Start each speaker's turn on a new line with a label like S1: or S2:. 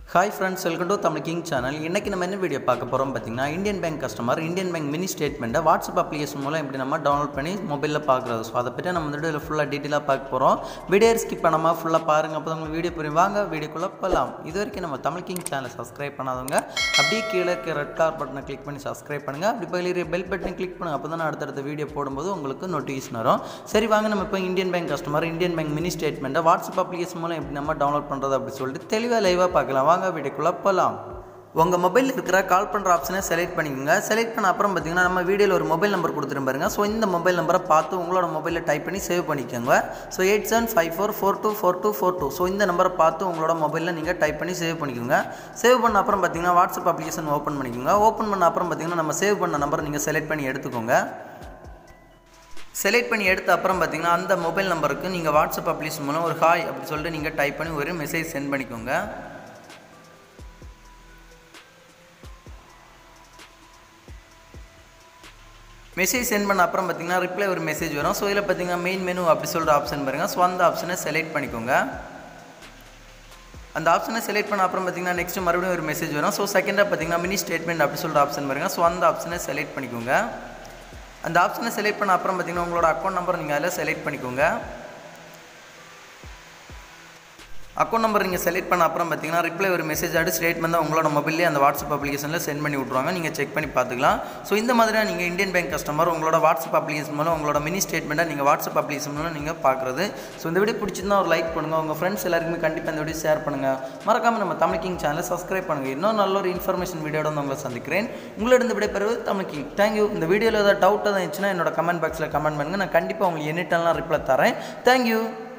S1: hi friends welcome to Tamil king channel இன்றைக்கி நம்ம என்ன வீடியோ பார்க்க போகிறோம் பார்த்தீங்கன்னா Indian bank customer Indian bank mini ஸ்டேட்மெண்ட்டை வாட்ஸ்அப் அப்ளிகேஷன் மூலம் எப்படி நம்ம டவுன்லோட் பண்ணி மொபைலில் பார்க்குறது ஸோ அதை பற்றி நம்ம வந்துட்டு இதில் ஃபுல்லாக டீட்டெயிலாக பார்க்க போகிறோம் வீடியோ ஸ்கிப் பண்ணாமல் ஃபுல்லாக பாருங்கள் அப்போ உங்களுக்கு வீடியோ புரியும் வாங்க வீடியோக்குள்ளே போகலாம் இது வரைக்கும் நம்ம தமிழ் கிங் சேனலை சப்ஸ்கிரைப் பண்ணாதவங்க அப்படியே கீழே இருக்க ரெட் கலர் பட்டனை கிளிக் பண்ணி சப்ஸ்கிரைப் பண்ணுங்கள் அப்படி பக்கத்தில் பெல் பட்டனை கிளிக் பண்ணுங்கள் அப்போ தான் அடுத்தடுத்த வீடியோ போடும்போது உங்களுக்கு நோட்டிஃபிகேஷன் வரும் சரி வாங்க நம்ம இப்போ Indian bank customer Indian bank mini ஸ்டேட்மெண்ட்டை வாட்ஸ்அப் அப்ளிகேஷன் மூலம் எப்படி நம்ம டவுன்லோட் பண்ணுறது அப்படி சொல்லிட்டு தெளிவாக லைவாக பார்க்கலாம் வாங்க வீடியோக்குள்ளே போகலாம் உங்கள் மொபைலில் இருக்கிற கால் பண்ணுற ஆப்ஷனை செலக்ட் பண்ணிக்கோங்க செலக்ட் பண்ண அப்புறம் பார்த்தீங்கன்னா நம்ம வீடியோவில் ஒரு மொபைல் நம்பர் கொடுத்துரும் பாருங்க ஸோ இந்த மொபைல் நம்பரை பார்த்து உங்களோட மொபைலில் டைப் பண்ணி சேவ் பண்ணிக்கோங்க so eight seven five four four two four two four two so இந்த நம்பரை பார்த்து உங்களோட மொபைலில் நீங்கள் டைப் பண்ணி சேவ் பண்ணிக்கோங்க சேவ் பண்ண அப்புறம் பார்த்தீங்கன்னா வாட்ஸ்அப் அப்ளிகேஷன் ஓப்பன் பண்ணிக்கோங்க ஓப்பன் பண்ண அப்புறம் பார்த்தீங்கன்னா நம்ம சேவ் பண்ண நம்பரை நீங்கள் செலக்ட் பண்ணி எடுத்துக்கோங்க செலக்ட் பண்ணி எடுத்த அப்புறம் பார்த்தீங்கன்னா அந்த மொபைல் நம்பருக்கு நீங்கள் வாட்ஸ்அப் அப்ளிகேஷன் மூலம் ஒரு ஹாய் அப்படி சொல்லிட்டு நீங்கள் டைப் பண்ணி ஒரு மெசேஜ் சென்ட் பண்ணிக்கோங்க மெசேஜ் சென்ட் பண்ண அப்புறம் பார்த்தீங்கன்னா ரிப்ளை ஒரு மெசேஜ் வரும் ஸோ இதில் பார்த்தீங்கன்னா மெயின் மெனு அப்படி சொல்கிற ஆப்ஷன் பாருங்கள் ஸோ அந்த ஆப்ஷனை செலக்ட் பண்ணிக்கோங்க அந்த ஆப்ஷனை செலக்ட் பண்ண அப்புறம் பார்த்தீங்கன்னா நெக்ஸ்ட் மறுபடியும் ஒரு மெசேஜ் வரும் ஸோ செகண்டாக பார்த்தீங்கன்னா மினி ஸ்டேட்மெண்ட் அப்படி சொல்கிற ஆப்ஷன் பாருங்கள் ஸோ அந்த ஆப்ஷனை செலக்ட் பண்ணிக்கோங்க அந்த ஆப்ஷனை செலக்ட் பண்ண அப்புறம் பார்த்தீங்கன்னா உங்களோட அக்கௌண்ட் நம்பர் நீங்கள் அதில் செலக்ட் பண்ணிக்கோங்க அக்கௌண்ட் நம்பர் நீங்கள் செலக்ட் பண்ண அப்புறம் பார்த்தீங்கன்னா ரிப்ளை ஒரு மெசேஜ் ஆடு ஸ்டேட்மெண்ட் தான் உங்களோட மொபைல்லே அந்த வாட்ஸ்அப் அப்ளிகேஷனில் சென்ட் பண்ணி விட்ருவாங்க நீங்கள் செக் பண்ணி பார்த்துக்கலாம் ஸோ இந்த மாதிரியாக நீங்கள் இந்தியன் பேங்க் கஸ்டமர் உங்களோட வாட்ஸ்அப் அப்ளிகேஷன் மூலம் உங்களோட மினி ஸ்டேட்மெண்ட்டை நீங்கள் வாட்ஸ்அப் அப்ளிகேஷன் மூலம் நீங்கள் பார்க்குறது ஸோ இந்த வீடியோ பிடிச்சிருந்தா ஒரு லைக் பண்ணுங்கள் உங்கள் ஃப்ரெண்ட்ஸ் எல்லாருக்குமே கண்டிப்பாக இந்த வீடியோ ஷேர் பண்ணுங்கள் மறக்காமல் நம்ம தமிழ் கிங் சேனலை சப்ஸ்கிரைப் பண்ணுங்கள் இன்னும் நல்ல ஒரு இன்ஃபர்மேஷன் வீடியோட வந்து உங்களை சந்திக்கிறேன் உங்களிடம் விடைபெறுவது தமிழ் கிங் தேங்க்யூ இந்த வீடியோவில் ஏதாவது டவுட் எதாவது இருந்துச்சுன்னா என்னோட கமெண்ட் பாக்ஸில் கமெண்ட் பண்ணுங்கள் நான் கண்டிப்பாக உங்களுக்கு எனி டைம்லாம் ரிப்ளை தரேன் தேங்க்யூ